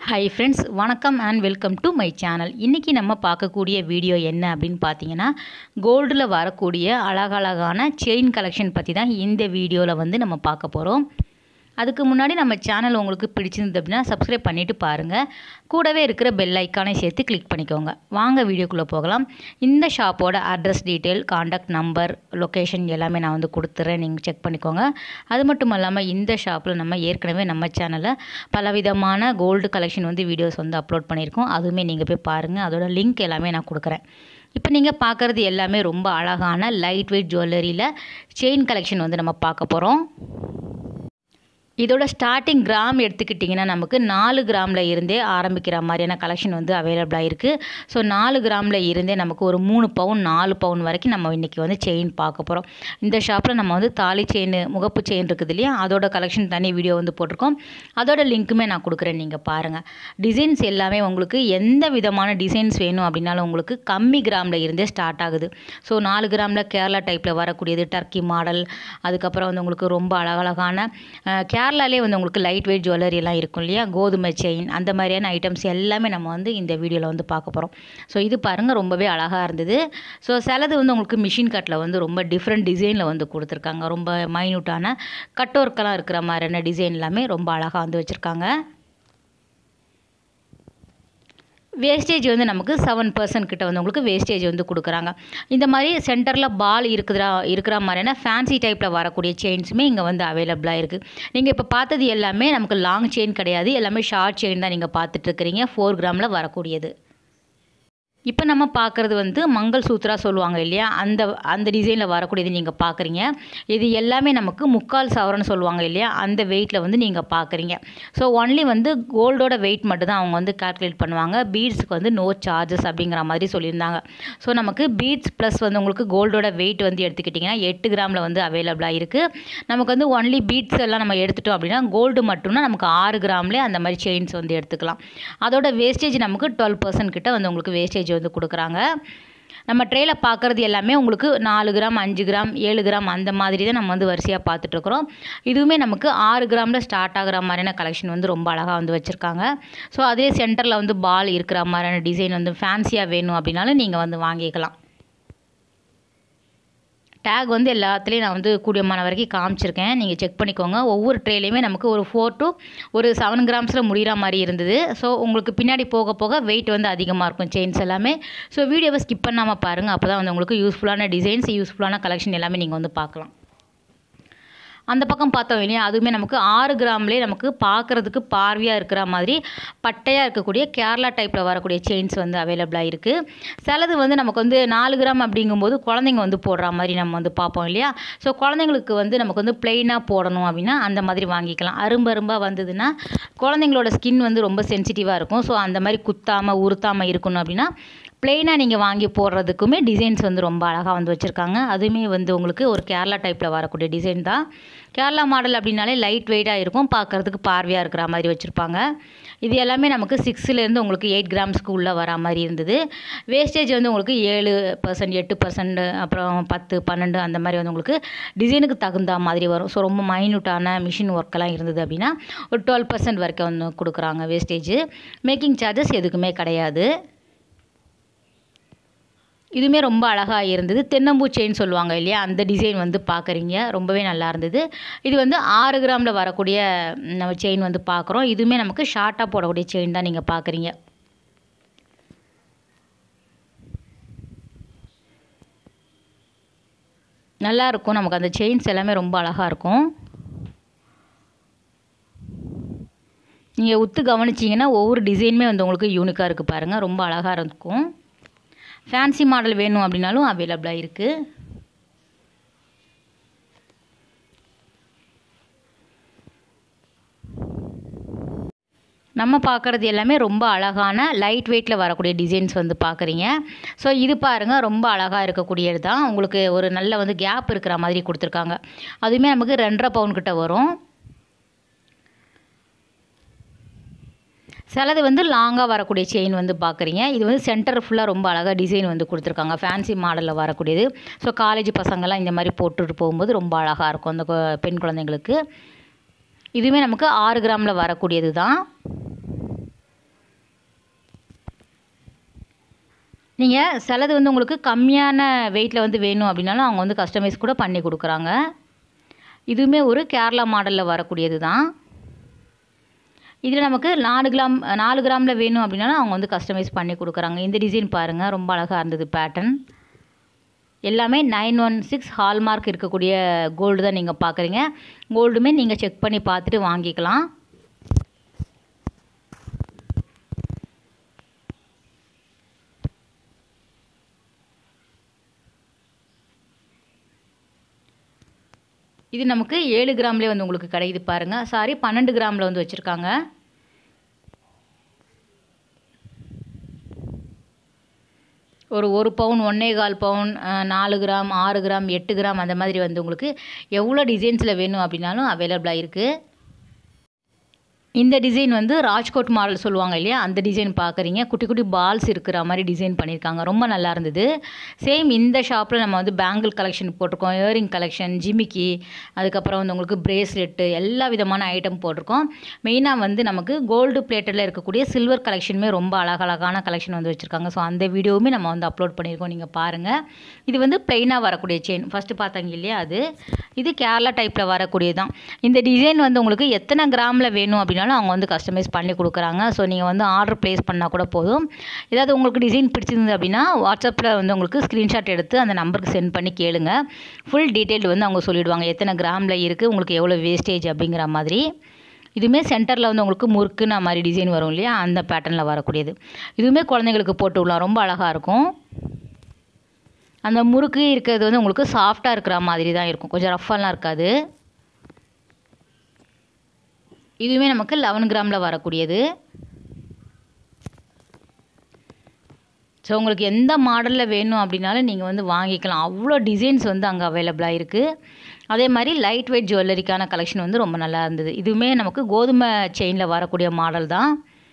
high friends வணக்கம் and welcome to my channel இன்றைக்கி நம்ம பார்க்கக்கூடிய வீடியோ என்ன அப்படின்னு பார்த்தீங்கன்னா கோல்டில் வரக்கூடிய அழகழகான செயின் கலெக்ஷன் பற்றி தான் இந்த வீடியோவில் வந்து நம்ம பார்க்க போகிறோம் அதுக்கு முன்னாடி நம்ம சேனல் உங்களுக்கு பிடிச்சிருந்து அப்படின்னா சப்ஸ்கிரைப் பண்ணிவிட்டு பாருங்கள் கூடவே இருக்கிற பெல் ஐக்கானை சேர்த்து கிளிக் பண்ணிக்கோங்க வாங்க வீடியோக்குள்ளே போகலாம் இந்த ஷாப்போட address detail contact number location எல்லாமே நான் வந்து கொடுத்துட்றேன் நீங்கள் செக் பண்ணிக்கோங்க அது மட்டும் இல்லாமல் இந்த ஷாப்பில் நம்ம ஏற்கனவே நம்ம சேனலில் பலவிதமான கோல்டு கலெக்ஷன் வந்து வீடியோஸ் வந்து அப்லோட் பண்ணியிருக்கோம் அதுவுமே நீங்கள் போய் பாருங்கள் அதோட லிங்க் எல்லாமே நான் கொடுக்குறேன் இப்போ நீங்கள் பார்க்குறது எல்லாமே ரொம்ப அழகான லைட் வெயிட் ஜுவல்லரியில் செயின் கலெக்ஷன் வந்து நம்ம பார்க்க போகிறோம் இதோட ஸ்டார்டிங் கிராம் எடுத்துக்கிட்டிங்கன்னா நமக்கு நாலு கிராமில் இருந்தே ஆரம்பிக்கிற மாதிரியான கலெக்ஷன் வந்து அவைலபிளாக இருக்குது ஸோ நாலு கிராமில் இருந்தே நமக்கு ஒரு மூணு பவுன் நாலு பவுன் வரைக்கும் நம்ம இன்றைக்கி வந்து செயின் பார்க்க போகிறோம் இந்த ஷாப்பில் நம்ம வந்து தாலி செயின் முகப்பு செயின் இருக்குது இல்லையா அதோட கலெக்ஷன் தனி வீடியோ வந்து போட்டிருக்கோம் அதோட லிங்க்குமே நான் கொடுக்குறேன் நீங்கள் பாருங்கள் டிசைன்ஸ் எல்லாமே உங்களுக்கு எந்த விதமான டிசைன்ஸ் வேணும் அப்படின்னாலும் உங்களுக்கு கம்மி கிராமில் இருந்தே ஸ்டார்ட் ஆகுது ஸோ நாலு கிராமில் கேரளா டைப்பில் வரக்கூடியது டர்க்கி மாடல் அதுக்கப்புறம் வந்து உங்களுக்கு ரொம்ப அழகழகான கே கேரளாலே வந்து உங்களுக்கு லைட் வெயிட் ஜுவல்லரி எல்லாம் இருக்கும் இல்லையா கோதுமை செயின் அந்த மாதிரியான ஐட்டம்ஸ் எல்லாமே நம்ம வந்து இந்த வீடியோவில் வந்து பார்க்க போகிறோம் ஸோ இது பாருங்கள் ரொம்பவே அழகாக இருந்தது ஸோ சிலது வந்து உங்களுக்கு மிஷின் கட்டில் வந்து ரொம்ப டிஃப்ரெண்ட் டிசைனில் வந்து கொடுத்துருக்காங்க ரொம்ப மைன்யூட்டான கட் ஒர்க்கெல்லாம் இருக்கிற மாதிரியான டிசைன் எல்லாமே ரொம்ப அழகாக வந்து வச்சுருக்காங்க வேஸ்டேஜ் வந்து நமக்கு செவன் பர்சன்ட் கிட்ட வந்து உங்களுக்கு வேஸ்டேஜ் வந்து கொடுக்குறாங்க இந்த மாதிரி சென்டரில் பால் இருக்குதுரா இருக்கிற மாதிரியான ஃபேன்சி டைப்பில் வரக்கூடிய செயின்ஸுமே இங்கே வந்து அவைலபிளாக இருக்குது நீங்கள் இப்போ பார்த்தது எல்லாமே நமக்கு லாங் செயின் கிடையாது எல்லாமே ஷார்ட் செயின் தான் நீங்கள் பார்த்துட்ருக்கிறீங்க ஃபோர் கிராமில் வரக்கூடியது இப்போ நம்ம பார்க்குறது வந்து மங்கள் சூத்ரா சொல்லுவாங்க இல்லையா அந்த அந்த டிசைனில் வரக்கூடியது நீங்கள் பார்க்குறீங்க இது எல்லாமே நமக்கு முக்கால் சவரன்னு சொல்லுவாங்க இல்லையா அந்த வெயிட்டில் வந்து நீங்கள் பார்க்குறீங்க ஸோ ஒன்லி வந்து கோல்டோட வெயிட் மட்டும் தான் அவங்க வந்து கால்குலேட் பண்ணுவாங்க பீட்ஸுக்கு வந்து நோ சார்ஜஸ் அப்படிங்கிற மாதிரி சொல்லியிருந்தாங்க ஸோ நமக்கு பீட்ஸ் ப்ளஸ் வந்து உங்களுக்கு கோல்டோட வெயிட் வந்து எடுத்துக்கிட்டிங்கன்னா எட்டு கிராமில் வந்து அவைலபிளாக இருக்குது நமக்கு வந்து ஒன்லி பீட்ஸ் எல்லாம் நம்ம எடுத்துட்டோம் அப்படின்னா கோல்டு மட்டும்னா நமக்கு ஆறு கிராம்லேயே அந்த மாதிரி செயின்ஸ் வந்து எடுத்துக்கலாம் அதோட வேஸ்டேஜ் நமக்கு டுவெல் பர்சன்ட் கிட்ட வந்து உங்களுக்கு வேஸ்டேஜ் வந்து கொடுக்குறாங்க நம்ம ட்ரேயில் பார்க்குறது எல்லாமே உங்களுக்கு நாலு கிராம் அஞ்சு கிராம் ஏழு கிராம் அந்த மாதிரி தான் நம்ம வந்து வரிசையாக பார்த்துட்ருக்குறோம் இதுவுமே நமக்கு ஆறு கிராமில் ஸ்டார்ட் ஆகிற மாதிரியான கலெக்ஷன் வந்து ரொம்ப அழகாக வந்து வச்சுருக்காங்க ஸோ அதே சென்டரில் வந்து பால் இருக்கிற மாதிரியான டிசைன் வந்து ஃபேன்சியாக வேணும் அப்படின்னாலும் நீங்கள் வந்து வாங்கிக்கலாம் டேக் வந்து எல்லாத்துலேயும் நான் வந்து கூடியமான வரைக்கும் காமிச்சிருக்கேன் நீங்கள் செக் பண்ணிக்கோங்க ஒவ்வொரு ட்ரேலையுமே நமக்கு ஒரு ஃபோர் டு ஒரு செவன் கிராம்ஸில் முடிகிற மாதிரி இருந்தது ஸோ உங்களுக்கு பின்னாடி போக போக வெயிட் வந்து அதிகமாக இருக்கும் செயின்ஸ் எல்லாமே ஸோ வீடியோவை ஸ்கிப் பண்ணாமல் பாருங்கள் அப்போ தான் வந்து உங்களுக்கு யூஸ்ஃபுல்லான டிசைன்ஸ் யூஸ்ஃபுல்லான கலெக்ஷன் எல்லாமே நீங்கள் வந்து பார்க்கலாம் அந்த பக்கம் பார்த்தோம் இல்லையா அதுவுமே நமக்கு ஆறு கிராம்லேயே நமக்கு பார்க்குறதுக்கு பார்வையாக இருக்கிற மாதிரி பட்டையாக இருக்கக்கூடிய கேரளா டைப்பில் வரக்கூடிய செயின்ஸ் வந்து அவைலபிளாக இருக்குது சிலது வந்து நமக்கு வந்து நாலு கிராம் அப்படிங்கும்போது குழந்தைங்க வந்து போடுற மாதிரி நம்ம வந்து பார்ப்போம் இல்லையா ஸோ குழந்தைங்களுக்கு வந்து நமக்கு வந்து பிளெயினாக போடணும் அப்படின்னா அந்த மாதிரி வாங்கிக்கலாம் அரும்பு அரும்பாக வந்ததுன்னா குழந்தைங்களோட ஸ்கின் வந்து ரொம்ப சென்சிட்டிவாக இருக்கும் ஸோ அந்த மாதிரி குத்தாமல் உறுத்தாமல் இருக்கணும் அப்படின்னா பிளெயினாக நீங்கள் வாங்கி போடுறதுக்குமே டிசைன்ஸ் வந்து ரொம்ப அழகாக வந்து வச்சுருக்காங்க அதுவுமே வந்து உங்களுக்கு ஒரு கேரளா டைப்பில் வரக்கூடிய டிசைன் தான் கேரளா மாடல் அப்படின்னாலே லைட் வெயிட்டாக இருக்கும் பார்க்குறதுக்கு பார்வையாக இருக்கிற மாதிரி வச்சுருப்பாங்க இது எல்லாமே நமக்கு சிக்ஸ்லேருந்து உங்களுக்கு எயிட் கிராம்ஸ்க்கு உள்ளே வரா மாதிரி இருந்தது வேஸ்டேஜ் வந்து உங்களுக்கு ஏழு பர்சன்ட் எட்டு பர்சன்ட் அப்புறம் பத்து பன்னெண்டு அந்த மாதிரி வந்து உங்களுக்கு டிசைனுக்கு தகுந்த மாதிரி வரும் ஸோ ரொம்ப மைன்யூட்டான மிஷின் ஒர்க்கெல்லாம் இருந்தது அப்படின்னா ஒரு டுவெல் பர்சன்ட் வரைக்கும் வந்து கொடுக்குறாங்க வேஸ்டேஜ் மேக்கிங் சார்ஜஸ் எதுக்குமே கிடையாது இதுவுமே ரொம்ப அழகாக இருந்தது தென்னம்பூ செயின் சொல்லுவாங்க இல்லையா அந்த டிசைன் வந்து பார்க்குறீங்க ரொம்பவே நல்லா இருந்தது இது வந்து ஆறு கிராமில் வரக்கூடிய நம்ம செயின் வந்து பார்க்குறோம் இதுவுமே நமக்கு ஷார்ட்டாக போடக்கூடிய செயின் தான் நீங்கள் பார்க்குறீங்க நல்லா இருக்கும் நமக்கு அந்த செயின்ஸ் எல்லாமே ரொம்ப அழகாக இருக்கும் நீங்கள் உத்து கவனிச்சிங்கன்னா ஒவ்வொரு டிசைனுமே வந்து உங்களுக்கு யூனிக்காக இருக்குது பாருங்கள் ரொம்ப அழகாக இருக்கும் ஃபேன்சி மாடல் வேணும் அப்படின்னாலும் அவைலபிளாக இருக்குது நம்ம பார்க்குறது எல்லாமே ரொம்ப அழகான லைட் வெயிட்டில் வரக்கூடிய டிசைன்ஸ் வந்து பார்க்குறீங்க ஸோ இது பாருங்கள் ரொம்ப அழகாக இருக்கக்கூடியது தான் உங்களுக்கு ஒரு நல்ல வந்து கேப் இருக்கிற மாதிரி கொடுத்துருக்காங்க அதுவுமே நமக்கு ரெண்டரை பவுன் கிட்ட வரும் சிலது வந்து லாங்காக வரக்கூடிய செயின் வந்து பார்க்குறீங்க இது வந்து சென்டர் ஃபுல்லாக ரொம்ப அழகாக டிசைன் வந்து கொடுத்துருக்காங்க ஃபேன்சி மாடலில் வரக்கூடியது ஸோ காலேஜ் பசங்கள்லாம் இந்த மாதிரி போட்டுட்டு போகும்போது ரொம்ப அழகாக இருக்கும் அந்த பெண் குழந்தைங்களுக்கு இதுவுமே நமக்கு ஆறு கிராமில் வரக்கூடியது தான் நீங்கள் சிலது வந்து உங்களுக்கு கம்மியான வெயிட்டில் வந்து வேணும் அப்படின்னாலும் அவங்க வந்து கஸ்டமைஸ் கூட பண்ணி கொடுக்குறாங்க இதுவுமே ஒரு கேரளா மாடலில் வரக்கூடியது தான் இதில் நமக்கு நாலு கிராம் நாலு கிராமில் வேணும் அப்படின்னாலும் அவங்க வந்து கஸ்டமைஸ் பண்ணி கொடுக்குறாங்க இந்த டிசைன் பாருங்கள் ரொம்ப அழகாக இருந்தது பேட்டர்ன் எல்லாமே நைன் ஒன் சிக்ஸ் ஹால்மார்க் இருக்கக்கூடிய கோல்டு தான் நீங்கள் பார்க்குறீங்க கோல்டுமே நீங்கள் செக் பண்ணி பார்த்துட்டு வாங்கிக்கலாம் இது நமக்கு ஏழு கிராம்லேயே வந்து உங்களுக்கு கிடைக்குது பாருங்கள் சாரி பன்னெண்டு கிராமில் வந்து வச்சுருக்காங்க ஒரு ஒரு பவுன் ஒன்றே கால் பவுன் நாலு கிராம் ஆறு கிராம் எட்டு கிராம் அந்த மாதிரி வந்து உங்களுக்கு எவ்வளோ டிசைன்ஸில் வேணும் அப்படின்னாலும் அவைலபிளாக இருக்குது இந்த டிசைன் வந்து ராஜ்கோட் மாடல் சொல்லுவாங்க இல்லையா அந்த டிசைன் பார்க்குறீங்க குட்டி குட்டி பால்ஸ் இருக்கிற மாதிரி டிசைன் பண்ணியிருக்காங்க ரொம்ப நல்லா இருந்தது சேம் இந்த ஷாப்பில் நம்ம வந்து பேங்கிள் கலெக்ஷன் போட்டிருக்கோம் இயரிங் கலெக்ஷன் ஜிமிக்கி அதுக்கப்புறம் வந்து உங்களுக்கு பிரேஸ்லெட்டு எல்லா விதமான ஐட்டம் போட்டிருக்கோம் மெயினாக வந்து நமக்கு கோல்டு பிளேட்டடில் இருக்கக்கூடிய சில்வர் கலெக்ஷனுமே ரொம்ப அழகழகான கலெக்ஷன் வந்து வச்சுருக்காங்க ஸோ அந்த வீடியோவுமே நம்ம வந்து அப்லோட் பண்ணியிருக்கோம் நீங்கள் பாருங்கள் இது வந்து ப்ளைனாக வரக்கூடிய செயின் ஃபஸ்ட்டு பார்த்தாங்க இல்லையா அது இது கேரளா டைப்பில் வரக்கூடியது தான் இந்த டிசைன் வந்து உங்களுக்கு எத்தனை கிராமில் வேணும் அப்படின்னாலும் அவங்க வந்து கஸ்டமைஸ் பண்ணி கொடுக்குறாங்க ஸோ நீங்கள் வந்து ஆர்டர் ப்ளேஸ் பண்ணால் கூட போதும் ஏதாவது உங்களுக்கு டிசைன் பிடிச்சிருந்தது அப்படின்னா வாட்ஸ்அப்பில் வந்து உங்களுக்கு ஸ்க்ரீன்ஷாட் எடுத்து அந்த நம்பருக்கு சென்ட் பண்ணி கேளுங்க ஃபுல் டீட்டெயில் வந்து அவங்க சொல்லிவிடுவாங்க எத்தனை கிராமில் இருக்குது உங்களுக்கு எவ்வளோ வேஸ்டேஜ் அப்படிங்கிற மாதிரி இதுவுமே சென்டரில் வந்து உங்களுக்கு முறுக்குன மாதிரி டிசைன் வரும் இல்லையா அந்த பேட்டர்னில் வரக்கூடியது இதுவுமே குழந்தைங்களுக்கு போட்டு விடலாம் ரொம்ப அழகாக இருக்கும் அந்த முறுக்கு இருக்கிறது வந்து உங்களுக்கு சாஃப்டாக இருக்கிற மாதிரி தான் இருக்கும் கொஞ்சம் ரஃப்பாலாம் இருக்காது இதுவுமே நமக்கு லெவன் கிராமில் வரக்கூடியது ஸோ உங்களுக்கு எந்த மாடலில் வேணும் அப்படின்னாலும் நீங்கள் வந்து வாங்கிக்கலாம் அவ்வளோ டிசைன்ஸ் வந்து அங்கே அவைலபிளாக இருக்குது அதே மாதிரி லைட் வெயிட் ஜுவல்லரிக்கான கலெக்ஷன் வந்து ரொம்ப நல்லா இருந்தது இதுவுமே நமக்கு கோதுமை செயினில் வரக்கூடிய மாடல் தான்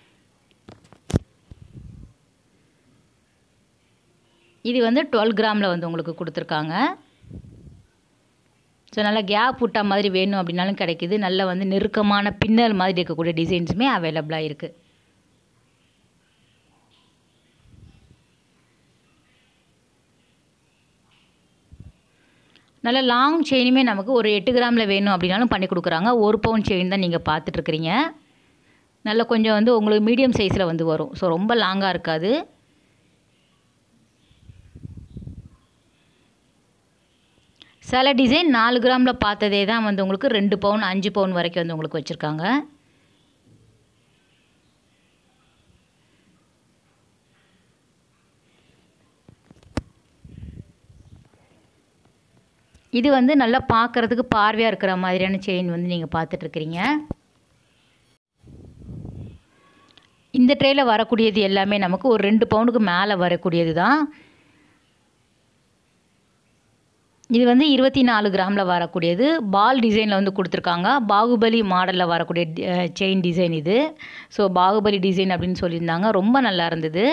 இது வந்து டுவெல் கிராமில் வந்து உங்களுக்கு கொடுத்துருக்காங்க ஸோ நல்லா கேப் விட்டா மாதிரி வேணும் அப்படின்னாலும் கிடைக்கிது நல்ல வந்து நெருக்கமான பின்னல் மாதிரி இருக்கக்கூடிய டிசைன்ஸுமே அவைலபிளாக இருக்குது நல்ல லாங் செயினுமே நமக்கு ஒரு எட்டு கிராமில் வேணும் அப்படின்னாலும் பண்ணி கொடுக்குறாங்க ஒரு பவுன் செயின் தான் நீங்கள் பார்த்துட்ருக்குறீங்க நல்ல கொஞ்சம் வந்து உங்களுக்கு மீடியம் சைஸில் வந்து வரும் ஸோ ரொம்ப லாங்காக இருக்காது சில டிசைன் நாலு கிராமில் பார்த்ததே தான் வந்து உங்களுக்கு ரெண்டு பவுன் அஞ்சு பவுன் வரைக்கும் வந்து உங்களுக்கு வச்சுருக்காங்க இது வந்து நல்லா பார்க்குறதுக்கு பார்வையாக இருக்கிற மாதிரியான செயின் வந்து நீங்கள் பார்த்துட்ருக்குறீங்க இந்த ட்ரேயில் வரக்கூடியது எல்லாமே நமக்கு ஒரு ரெண்டு பவுனுக்கு மேலே வரக்கூடியது தான் இது வந்து இருபத்தி நாலு கிராமில் வரக்கூடியது பால் டிசைனில் வந்து கொடுத்துருக்காங்க பாகுபலி மாடலில் வரக்கூடிய செயின் டிசைன் இது ஸோ பாகுபலி டிசைன் அப்படின்னு சொல்லியிருந்தாங்க ரொம்ப நல்லா இருந்தது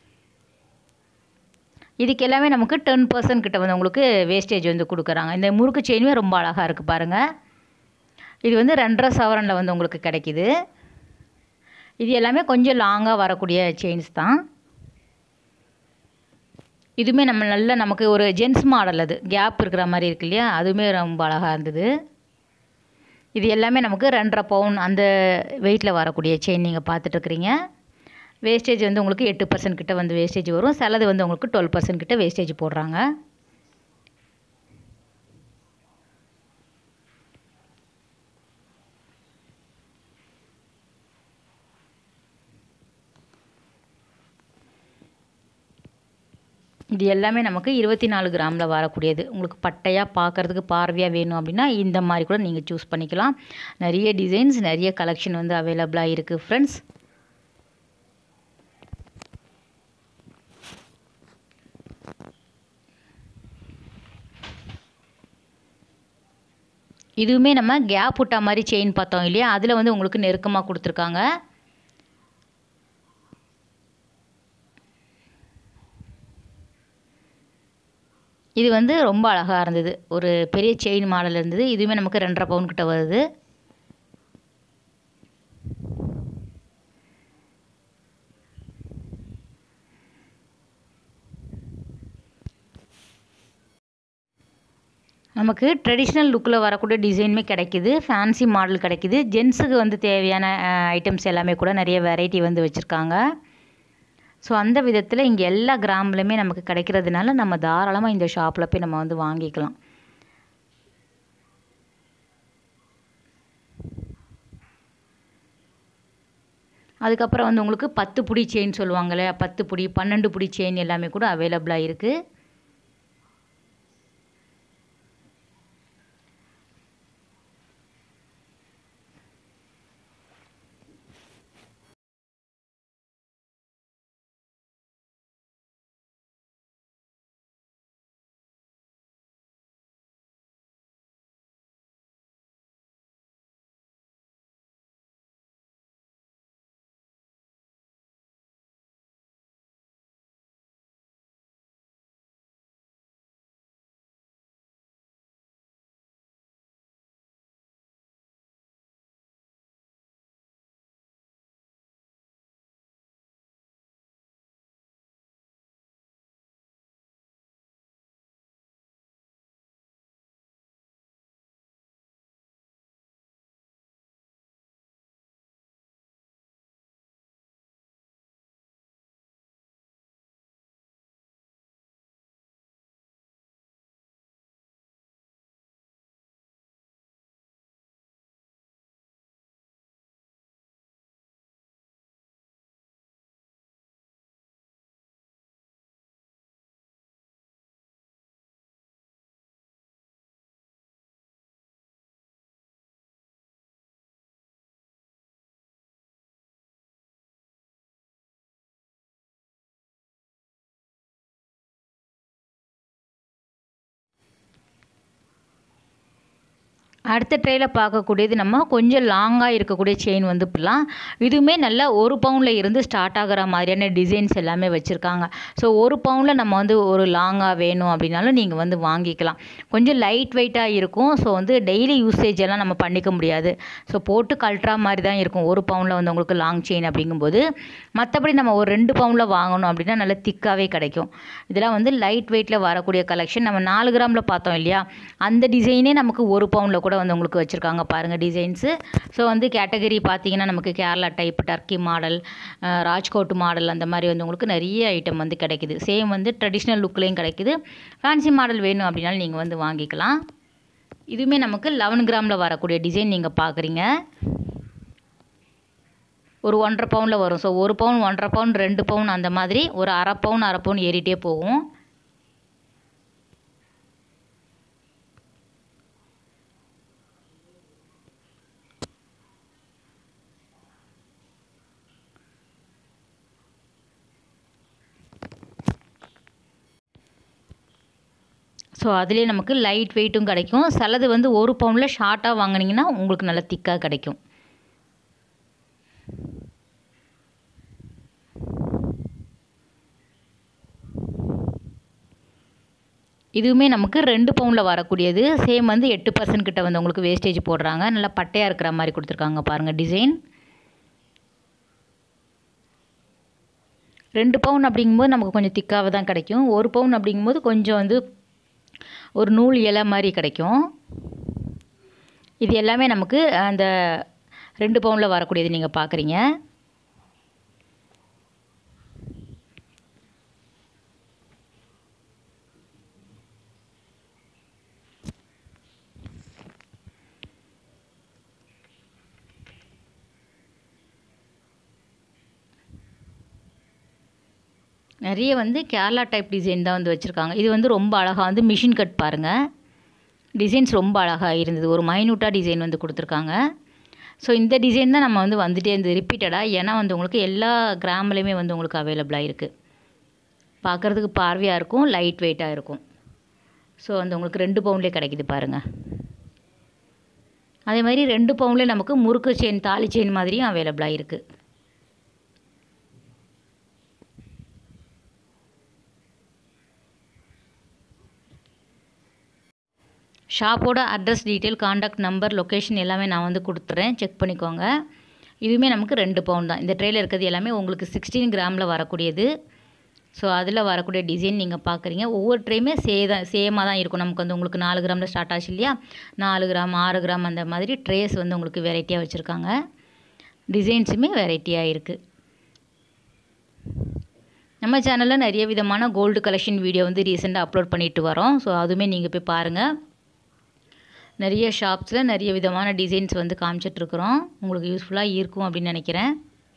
இதுக்கு எல்லாமே நமக்கு டென் பர்சன்ட் கிட்ட வந்து உங்களுக்கு வேஸ்டேஜ் வந்து கொடுக்குறாங்க இந்த முறுக்கு செயினுமே ரொம்ப அழகாக இருக்குது பாருங்கள் இது வந்து ரெண்டரை சவரனில் வந்து உங்களுக்கு கிடைக்கிது இது எல்லாமே கொஞ்சம் லாங்காக வரக்கூடிய செயின்ஸ் தான் இதுவுமே நம்ம நல்ல நமக்கு ஒரு ஜென்ஸ் மாடல் அது கேப் இருக்கிற மாதிரி இருக்கு இல்லையா அதுவுமே ரொம்ப அழகாக இருந்தது இது எல்லாமே நமக்கு ரெண்டரை பவுன் அந்த வெயிட்டில் வரக்கூடிய செயின் நீங்கள் பார்த்துட்ருக்குறீங்க வேஸ்டேஜ் வந்து உங்களுக்கு எட்டு பர்சன்ட் கிட்ட வந்து வேஸ்டேஜ் வரும் சிலது வந்து உங்களுக்கு டுவெல் பர்சன்ட் கிட்ட வேஸ்டேஜ் போடுறாங்க இது எல்லாமே நமக்கு இருபத்தி நாலு கிராமில் வரக்கூடியது உங்களுக்கு பட்டையாக பார்க்குறதுக்கு பார்வையாக வேணும் அப்படின்னா இந்த மாதிரி கூட நீங்கள் சூஸ் பண்ணிக்கலாம் நிறைய டிசைன்ஸ் நிறைய கலெக்ஷன் வந்து அவைலபிளாக இருக்குது ஃப்ரெண்ட்ஸ் இதுவுமே நம்ம கேப் விட்ட மாதிரி செயின் பார்த்தோம் இல்லையா அதில் வந்து உங்களுக்கு நெருக்கமாக கொடுத்துருக்காங்க இது வந்து ரொம்ப அழகாக இருந்தது ஒரு பெரிய செயின் மாடல் இருந்தது இதுவுமே நமக்கு ரெண்டரை பவுன் கிட்ட வருது நமக்கு ட்ரெடிஷ்னல் லுக்கில் வரக்கூடிய டிசைனுமே கிடைக்குது ஃபேன்சி மாடல் கிடைக்குது ஜென்ஸுக்கு வந்து தேவையான ஐட்டம்ஸ் எல்லாமே கூட நிறைய வெரைட்டி வந்து வச்சுருக்காங்க ஸோ அந்த விதத்தில் இங்கே எல்லா கிராம்லையுமே நமக்கு கிடைக்கிறதுனால நம்ம தாராளமாக இந்த ஷாப்பில் போய் நம்ம வந்து வாங்கிக்கலாம் அதுக்கப்புறம் வந்து உங்களுக்கு பத்து புடி செயின் சொல்லுவாங்கள்ல பத்து புடி பன்னெண்டு புடி செயின் எல்லாமே கூட அவைலபிளாக இருக்குது அடுத்த ட்ரேயில் பார்க்கக்கூடியது நம்ம கொஞ்சம் லாங்காக இருக்கக்கூடிய செயின் வந்து இப்படிலாம் இதுவுமே நல்லா ஒரு பவுனில் இருந்து ஸ்டார்ட் ஆகிற மாதிரியான டிசைன்ஸ் எல்லாமே வச்சுருக்காங்க ஸோ ஒரு பவுனில் நம்ம வந்து ஒரு லாங்காக வேணும் அப்படின்னாலும் நீங்கள் வந்து வாங்கிக்கலாம் கொஞ்சம் லைட் வெயிட்டாக இருக்கும் ஸோ வந்து டெய்லி யூசேஜ் எல்லாம் நம்ம பண்ணிக்க முடியாது ஸோ போட்டு கழட்டுற மாதிரி தான் இருக்கும் ஒரு பவுனில் வந்து உங்களுக்கு லாங் செயின் அப்படிங்கும்போது மற்றபடி நம்ம ஒரு ரெண்டு பவுனில் வாங்கணும் அப்படின்னா நல்லா திக்காகவே கிடைக்கும் இதெல்லாம் வந்து லைட் வெயிட்டில் வரக்கூடிய கலெக்ஷன் நம்ம நாலு கிராமில் பார்த்தோம் இல்லையா அந்த டிசைனே நமக்கு ஒரு பவுனில் கூட வந்து உங்களுக்கு வச்சுருக்காங்க பாருங்கள் டிசைன்ஸு ஸோ வந்து கேட்டகரி பார்த்தீங்கன்னா நமக்கு Kerala type Turkey model Rajkot model அந்த மாதிரி வந்து உங்களுக்கு நிறைய ஐட்டம் வந்து கிடைக்குது சேம் வந்து ட்ரெடிஷ்னல் லுக்லேயும் கிடைக்குது ஃபேன்சி மாடல் வேணும் அப்படின்னாலும் நீங்கள் வந்து வாங்கிக்கலாம் இதுவுமே நமக்கு லெவன் கிராமில் வரக்கூடிய டிசைன் நீங்கள் பார்க்குறீங்க ஒரு ஒன்றரை பவுனில் வரும் ஸோ ஒரு பவுன் ஒன்றரை பவுன் ரெண்டு பவுன் அந்த மாதிரி ஒரு அரை பவுன் அரை பவுன் ஏறிட்டே போகும் ஸோ அதுலேயே நமக்கு லைட் வெயிட்டும் கிடைக்கும் சிலது வந்து ஒரு பவுனில் ஷார்ட்டாக வாங்கினீங்கன்னா உங்களுக்கு நல்லா திக்காக கிடைக்கும் இதுவுமே நமக்கு ரெண்டு பவுனில் வரக்கூடியது சேம் வந்து எட்டு பர்சன்ட் கிட்ட வந்து உங்களுக்கு வேஸ்டேஜ் போடுறாங்க நல்லா பட்டையாக இருக்கிற மாதிரி கொடுத்துருக்காங்க பாருங்கள் டிசைன் ரெண்டு பவுன் அப்படிங்கும்போது நமக்கு கொஞ்சம் திக்காக தான் கிடைக்கும் ஒரு பவுன் அப்படிங்கும்போது கொஞ்சம் வந்து ஒரு நூல் இலை மாதிரி கிடைக்கும் இது எல்லாமே நமக்கு அந்த ரெண்டு பவுனில் வரக்கூடியது நீங்கள் பார்க்குறீங்க நிறைய வந்து கேரளா டைப் டிசைன் தான் வந்து வச்சுருக்காங்க இது வந்து ரொம்ப அழகாக வந்து மிஷின் கட் பாருங்கள் டிசைன்ஸ் ரொம்ப அழகாக இருந்தது ஒரு மைனூட்டாக டிசைன் வந்து கொடுத்துருக்காங்க ஸோ இந்த டிசைன் தான் நம்ம வந்து வந்துட்டே இருந்தது ரிப்பீட்டடாக ஏன்னா வந்து உங்களுக்கு எல்லா கிராம்லேயுமே வந்து உங்களுக்கு அவைலபிளாக இருக்குது பார்க்குறதுக்கு பார்வையாக இருக்கும் லைட் வெயிட்டாக இருக்கும் ஸோ வந்து உங்களுக்கு ரெண்டு பவுண்ட்லேயே கிடைக்குது பாருங்கள் அதே மாதிரி ரெண்டு பவுண்ட்லேயே நமக்கு முறுக்கு செயின் தாலி செயின் மாதிரியும் அவைலபிளாக இருக்குது ஷாப்போட address detail contact number location எல்லாமே நான் வந்து கொடுத்துட்றேன் செக் பண்ணிக்கோங்க இதுவுமே நமக்கு ரெண்டு பவுன் தான் இந்த ட்ரேயில் இருக்கிறது எல்லாமே உங்களுக்கு சிக்ஸ்டீன் கிராமில் வரக்கூடியது ஸோ அதில் வரக்கூடிய டிசைன் நீங்கள் பார்க்குறீங்க ஒவ்வொரு ட்ரேயுமே சே தான் சேமாக தான் இருக்கும் நமக்கு வந்து உங்களுக்கு நாலு கிராமில் ஸ்டார்ட் ஆச்சு இல்லையா நாலு கிராம் ஆறு கிராம் அந்த மாதிரி ட்ரேஸ் வந்து உங்களுக்கு வெரைட்டியாக வச்சுருக்காங்க டிசைன்ஸுமே வெரைட்டியாக இருக்குது நம்ம சேனலில் நிறைய விதமான கோல்டு கலெக்ஷன் வீடியோ வந்து ரீசெண்டாக அப்லோட் பண்ணிட்டு வரோம் ஸோ அதுவுமே நீங்கள் போய் பாருங்கள் நிறைய ஷாப்ஸில் நிறைய விதமான டிசைன்ஸ் வந்து காமிச்சிட்ருக்குறோம் உங்களுக்கு யூஸ்ஃபுல்லாக இருக்கும் அப்படின்னு நினைக்கிறேன்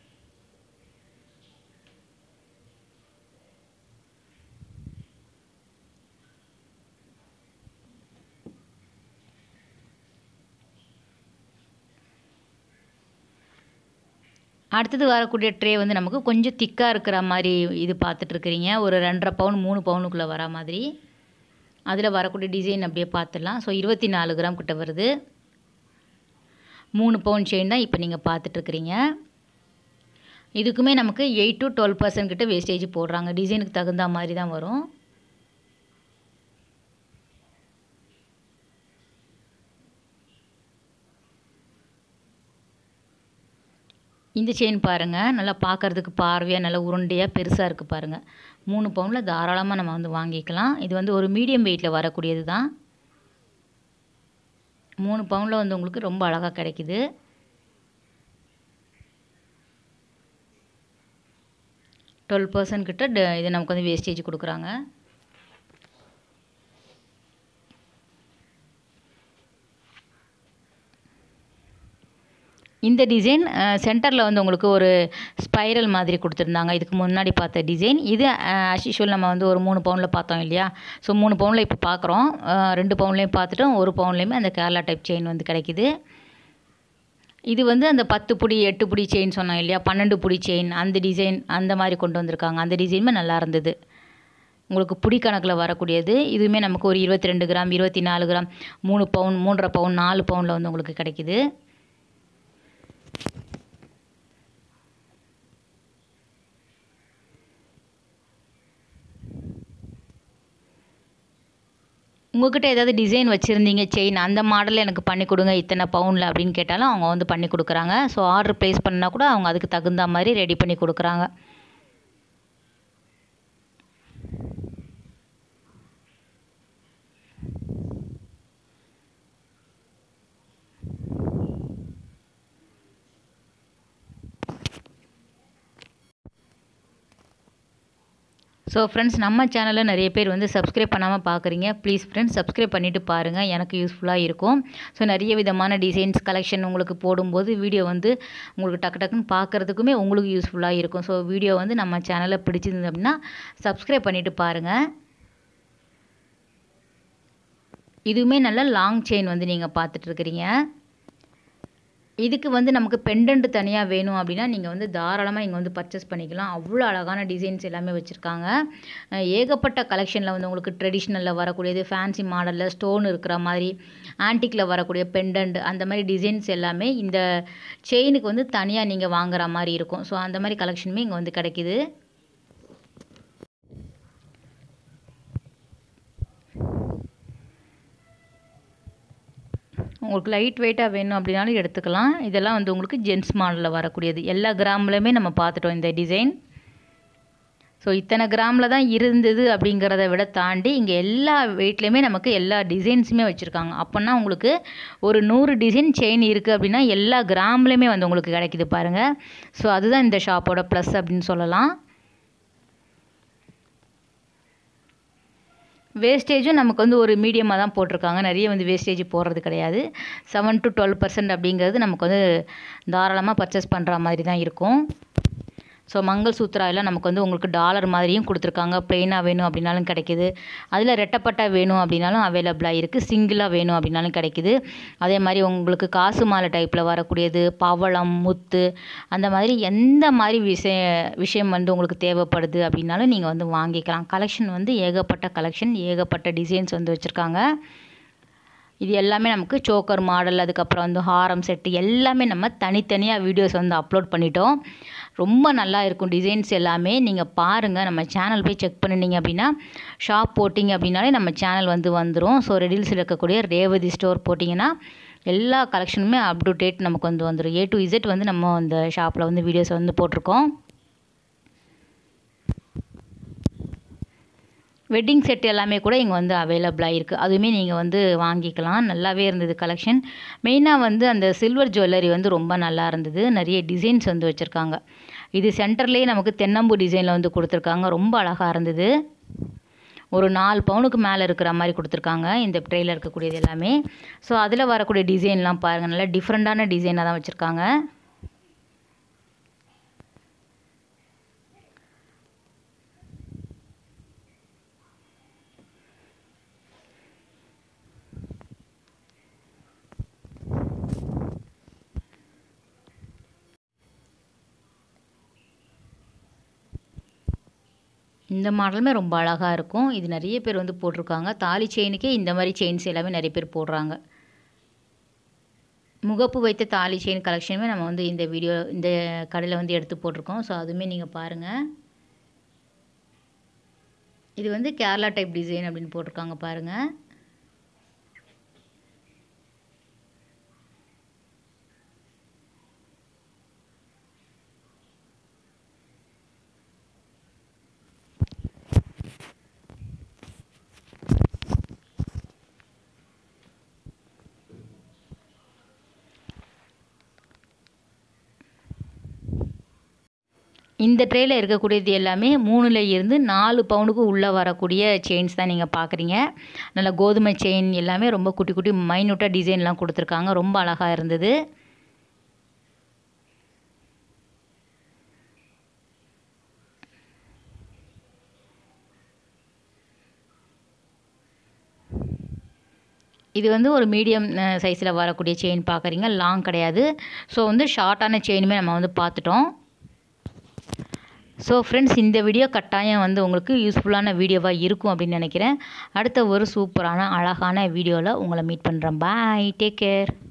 அடுத்தது வரக்கூடிய ட்ரே வந்து நமக்கு கொஞ்சம் திக்காக இருக்கிற மாதிரி இது பார்த்துட்ருக்குறீங்க ஒரு ரெண்டரை பவுன் மூணு பவுனுக்குள்ளே வர மாதிரி அதில் வரக்கூடிய டிசைன் அப்படியே பார்த்துடலாம் ஸோ இருபத்தி நாலு கிராம் கிட்ட வருது மூணு பவுன் செயின் தான் இப்போ நீங்கள் பார்த்துட்ருக்குறீங்க இதுக்குமே நமக்கு எயிட் டு டுவெல் பர்சன்ட் கிட்ட வேஸ்டேஜ் போடுறாங்க டிசைனுக்கு தகுந்த மாதிரி தான் வரும் இந்த செயின் பாருங்கள் நல்லா பார்க்குறதுக்கு பார்வையாக நல்லா உருண்டையாக பெருசாக இருக்குது பாருங்கள் மூணு பவுனில் தாராளமாக நம்ம வந்து வாங்கிக்கலாம் இது வந்து ஒரு மீடியம் வெயிட்டில் வரக்கூடியது தான் மூணு பவுனில் வந்து உங்களுக்கு ரொம்ப அழகாக கிடைக்குது டுவெல் பர்சன்ட் கிட்ட ட- இது நமக்கு வந்து வேஸ்டேஜ் கொடுக்குறாங்க இந்த டிசைன் சென்டரில் வந்து உங்களுக்கு ஒரு ஸ்பைரல் மாதிரி கொடுத்துருந்தாங்க இதுக்கு முன்னாடி பார்த்த டிசைன் இது ஆஸ் யூஷுவல் நம்ம வந்து ஒரு மூணு பவுனில் பார்த்தோம் இல்லையா ஸோ மூணு பவுனில் இப்போ பார்க்குறோம் ரெண்டு பவுன்லேயும் பார்த்துட்டோம் ஒரு பவுன்லேயுமே அந்த கேரளா டைப் செயின் வந்து கிடைக்குது இது வந்து அந்த பத்து புடி எட்டு புடி செயின் சொன்னோம் இல்லையா பன்னெண்டு புடி செயின் அந்த டிசைன் அந்த மாதிரி கொண்டு வந்திருக்காங்க அந்த டிசைனுமே நல்லா இருந்தது உங்களுக்கு புடி கணக்கில் வரக்கூடியது இதுவுமே நமக்கு ஒரு இருபத்தி ரெண்டு கிராம் இருபத்தி நாலு கிராம் மூணு பவுன் மூன்றரை பவுன் நாலு பவுனில் வந்து உங்களுக்கு கிடைக்குது உங்ககிட்ட ஏதாவது டிசைன் வச்சுருந்தீங்க செயின் அந்த மாடலில் எனக்கு பண்ணி கொடுங்க இத்தனை பவுனில் அப்படின்னு கேட்டாலும் அவங்க வந்து பண்ணி கொடுக்குறாங்க ஸோ ஆர்டர் ப்ளேஸ் பண்ணால் கூட அவங்க அதுக்கு தகுந்த மாதிரி ரெடி பண்ணி கொடுக்குறாங்க ஸோ ஃப்ரெண்ட்ஸ் நம்ம சேனலில் நிறைய பேர் வந்து சப்ஸ்கிரைப் பண்ணாமல் பார்க்குறீங்க ப்ளீஸ் ஃப்ரெண்ட்ஸ் சப்ஸ்கிரைப் பண்ணிவிட்டு பாருங்கள் எனக்கு யூஸ்ஃபுல்லாக இருக்கும் ஸோ நிறைய விதமான டிசைன்ஸ் கலெக்ஷன் உங்களுக்கு போடும்போது வீடியோ வந்து உங்களுக்கு டக்கு டக்குன்னு பார்க்குறதுக்குமே உங்களுக்கு யூஸ்ஃபுல்லாக இருக்கும் ஸோ வீடியோ வந்து நம்ம சேனலில் பிடிச்சிருந்து அப்படின்னா சப்ஸ்கிரைப் பண்ணிவிட்டு பாருங்கள் இதுவுமே நல்ல லாங் செயின் வந்து நீங்கள் பார்த்துட்ருக்குறீங்க இதுக்கு வந்து நமக்கு பெண்டன்ட் தனியாக வேணும் அப்படின்னா நீங்கள் வந்து தாராளமாக இங்கே வந்து பர்ச்சேஸ் பண்ணிக்கலாம் அவ்வளோ அழகான டிசைன்ஸ் எல்லாமே வச்சுருக்காங்க அஹ் ஏகப்பட்ட கலெக்ஷனில் வந்து உங்களுக்கு ட்ரெடிஷ்னலில் வரக்கூடியது ஃபேன்சி மாடலில் ஸ்டோன் இருக்கிற மாதிரி ஆன்டிக்கில் வரக்கூடிய பெண்டன்ட் அந்த மாதிரி டிசைன்ஸ் எல்லாமே இந்த செயினுக்கு வந்து தனியாக நீங்கள் வாங்குற மாதிரி இருக்கும் ஸோ அந்த மாதிரி கலெக்ஷனுமே இங்கே வந்து கிடைக்குது உங்களுக்கு லைட் வெயிட்டாக வேணும் அப்படின்னாலும் எடுத்துக்கலாம் இதெல்லாம் வந்து உங்களுக்கு ஜென்ஸ் மாடலில் வரக்கூடியது எல்லா கிராம்லையுமே நம்ம பார்த்துட்டோம் இந்த டிசைன் ஸோ இத்தனை கிராமில் தான் இருந்தது அப்படிங்கிறத விட தாண்டி இங்கே எல்லா வெயிட்லேயுமே நமக்கு எல்லா டிசைன்ஸுமே வச்சுருக்காங்க அப்போன்னா உங்களுக்கு ஒரு நூறு டிசைன் செயின் இருக்குது அப்படின்னா எல்லா கிராம்லேயுமே வந்து உங்களுக்கு கிடைக்குது பாருங்கள் ஸோ அதுதான் இந்த ஷாப்போட ப்ளஸ் அப்படின்னு சொல்லலாம் வேஸ்டேஜும் நமக்கு வந்து ஒரு மீடியமாக தான் போட்டிருக்காங்க நிறைய வந்து வேஸ்டேஜ் போடுறது கிடையாது செவன் டு டுவெல் பர்சன்ட் அப்படிங்கிறது நமக்கு வந்து தாராளமாக பர்ச்சேஸ் பண்ணுற மாதிரி தான் இருக்கும் ஸோ மங்கள் சூத்ரா எல்லாம் நமக்கு வந்து உங்களுக்கு டாலர் மாதிரியும் கொடுத்துருக்காங்க ப்ளெயினாக வேணும் அப்படின்னாலும் கிடைக்குது அதில் ரெட்டப்பட்டா வேணும் அப்படின்னாலும் அவைலபிளாக இருக்குது சிங்கிளாக வேணும் அப்படின்னாலும் கிடைக்குது அதே மாதிரி உங்களுக்கு காசு மாலை டைப்பில் வரக்கூடியது பவளம் முத்து அந்த மாதிரி எந்த மாதிரி விஷய விஷயம் வந்து உங்களுக்கு தேவைப்படுது அப்படின்னாலும் நீங்கள் வந்து வாங்கிக்கலாம் கலெக்ஷன் வந்து ஏகப்பட்ட கலெக்ஷன் ஏகப்பட்ட டிசைன்ஸ் வந்து வச்சுருக்காங்க இது எல்லாமே நமக்கு சோக்கர் மாடல் அதுக்கப்புறம் வந்து ஹாரம் செட்டு எல்லாமே நம்ம தனித்தனியாக வீடியோஸ் வந்து அப்லோட் பண்ணிட்டோம் ரொம்ப நல்லா இருக்கும் டிசைன்ஸ் எல்லாமே நீங்கள் பாருங்கள் நம்ம சேனல் போய் செக் பண்ணினீங்க அப்படின்னா ஷாப் போட்டிங்க அப்படின்னாலே நம்ம சேனல் வந்து வந்துடும் ஸோ ரெடில்ஸில் இருக்கக்கூடிய ரேவதி ஸ்டோர் போட்டிங்கன்னா எல்லா கலெக்ஷனுமே அப் டு டேட் நமக்கு வந்து வந்துடும் ஏ டு இசட் வந்து நம்ம அந்த ஷாப்பில் வந்து வீடியோஸ் வந்து போட்டிருக்கோம் வெட்டிங் செட் எல்லாமே கூட இங்கே வந்து அவைலபிளாக இருக்குது அதுவுமே நீங்கள் வந்து வாங்கிக்கலாம் நல்லாவே இருந்தது கலெக்ஷன் மெயினாக வந்து அந்த சில்வர் ஜுவல்லரி வந்து ரொம்ப நல்லா இருந்தது நிறைய டிசைன்ஸ் வந்து வச்சுருக்காங்க இது சென்டர்லேயே நமக்கு தென்னம்பூ டிசைனில் வந்து கொடுத்துருக்காங்க ரொம்ப அழகாக இருந்தது ஒரு நாலு பவுனுக்கு மேலே இருக்கிற மாதிரி கொடுத்துருக்காங்க இந்த ட்ரெயிலில் இருக்கக்கூடியது எல்லாமே ஸோ அதில் வரக்கூடிய டிசைன்லாம் பாருங்கள் நல்லா டிஃப்ரெண்ட்டான டிசைனாக தான் வச்சுருக்காங்க இந்த மாடலுமே ரொம்ப அழகாக இருக்கும் இது நிறைய பேர் வந்து போட்டிருக்காங்க தாலி செயினுக்கே இந்த மாதிரி செயின்ஸ் எல்லாமே நிறைய பேர் போடுறாங்க முகப்பு வைத்த தாலி செயின் கலெக்ஷனுமே நம்ம வந்து இந்த வீடியோ இந்த கடையில் வந்து எடுத்து போட்டிருக்கோம் ஸோ அதுவுமே நீங்கள் பாருங்கள் இது வந்து கேரளா டைப் டிசைன் அப்படின்னு போட்டிருக்காங்க பாருங்கள் இந்த ட்ரேயில் இருக்கக்கூடியது எல்லாமே மூணுல இருந்து நாலு பவுனுக்கு உள்ளே வரக்கூடிய செயின்ஸ் தான் நீங்கள் பார்க்குறீங்க நல்ல கோதுமை செயின் எல்லாமே ரொம்ப குட்டி குட்டி மைனூட்டாக டிசைன்லாம் கொடுத்துருக்காங்க ரொம்ப அழகாக இருந்தது இது வந்து ஒரு மீடியம் சைஸில் வரக்கூடிய செயின் பார்க்குறீங்க லாங் கிடையாது ஸோ வந்து ஷார்ட்டான செயினுமே நம்ம வந்து பார்த்துட்டோம் ஸோ ஃப்ரெண்ட்ஸ் இந்த வீடியோ கட்டாயம் வந்து உங்களுக்கு யூஸ்ஃபுல்லான வீடியோவாக இருக்கும் அப்படின்னு நினைக்கிறேன் அடுத்த ஒரு சூப்பரான அழகான வீடியோவில் உங்களை மீட் பண்ணுறேன் பாய் டேக் கேர்